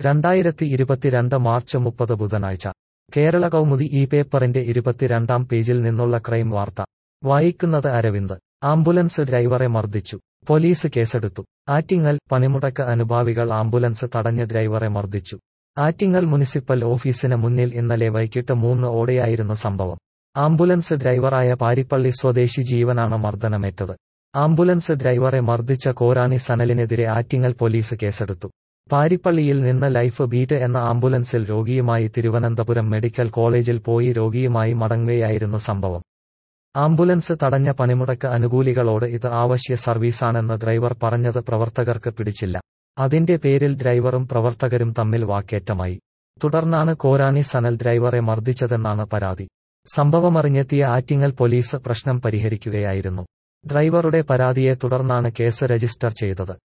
രണ്ടായിരത്തി ഇരുപത്തിരണ്ട് മാർച്ച് മുപ്പത് ബുധനാഴ്ച കേരള കൗമുദി ഈ പേപ്പറിന്റെ ഇരുപത്തിരണ്ടാം പേജിൽ നിന്നുള്ള ക്രൈം വാർത്ത വായിക്കുന്നത് അരവിന്ദ് ആംബുലൻസ് ഡ്രൈവറെ മർദ്ദിച്ചു പോലീസ് കേസെടുത്തു ആറ്റിങ്ങൽ പണിമുടക്ക് അനുഭാവികൾ ആംബുലൻസ് തടഞ്ഞ് ഡ്രൈവറെ മർദ്ദിച്ചു ആറ്റിങ്ങൽ മുനിസിപ്പൽ ഓഫീസിന് മുന്നിൽ ഇന്നലെ വൈകിട്ട് മൂന്ന് ഓടെയായിരുന്നു സംഭവം ആംബുലൻസ് ഡ്രൈവറായ പാരിപ്പള്ളി സ്വദേശി ജീവനാണ് മർദ്ദനമേറ്റത് ആംബുലൻസ് ഡ്രൈവറെ മർദ്ദിച്ച കോരാണി സനലിനെതിരെ ആറ്റിങ്ങൽ പോലീസ് കേസെടുത്തു പാരിപ്പള്ളിയിൽ നിന്ന് ലൈഫ് ബീറ്റ് എന്ന ആംബുലൻസിൽ രോഗിയുമായി തിരുവനന്തപുരം മെഡിക്കൽ കോളേജിൽ പോയി രോഗിയുമായി മടങ്ങുകയായിരുന്നു സംഭവം ആംബുലൻസ് തടഞ്ഞ പണിമുടക്ക് അനുകൂലികളോട് ഇത് ആവശ്യ സർവീസാണെന്ന് ഡ്രൈവർ പറഞ്ഞത് പ്രവർത്തകർക്ക് പിടിച്ചില്ല അതിന്റെ പേരിൽ ഡ്രൈവറും പ്രവർത്തകരും തമ്മിൽ വാക്കേറ്റമായി തുടർന്നാണ് കോരാണി സനൽ ഡ്രൈവറെ മർദ്ദിച്ചതെന്നാണ് പരാതി സംഭവമറിഞ്ഞെത്തിയ ആറ്റിങ്ങൽ പോലീസ് പ്രശ്നം പരിഹരിക്കുകയായിരുന്നു ഡ്രൈവറുടെ പരാതിയെ തുടർന്നാണ് കേസ് രജിസ്റ്റർ ചെയ്തത്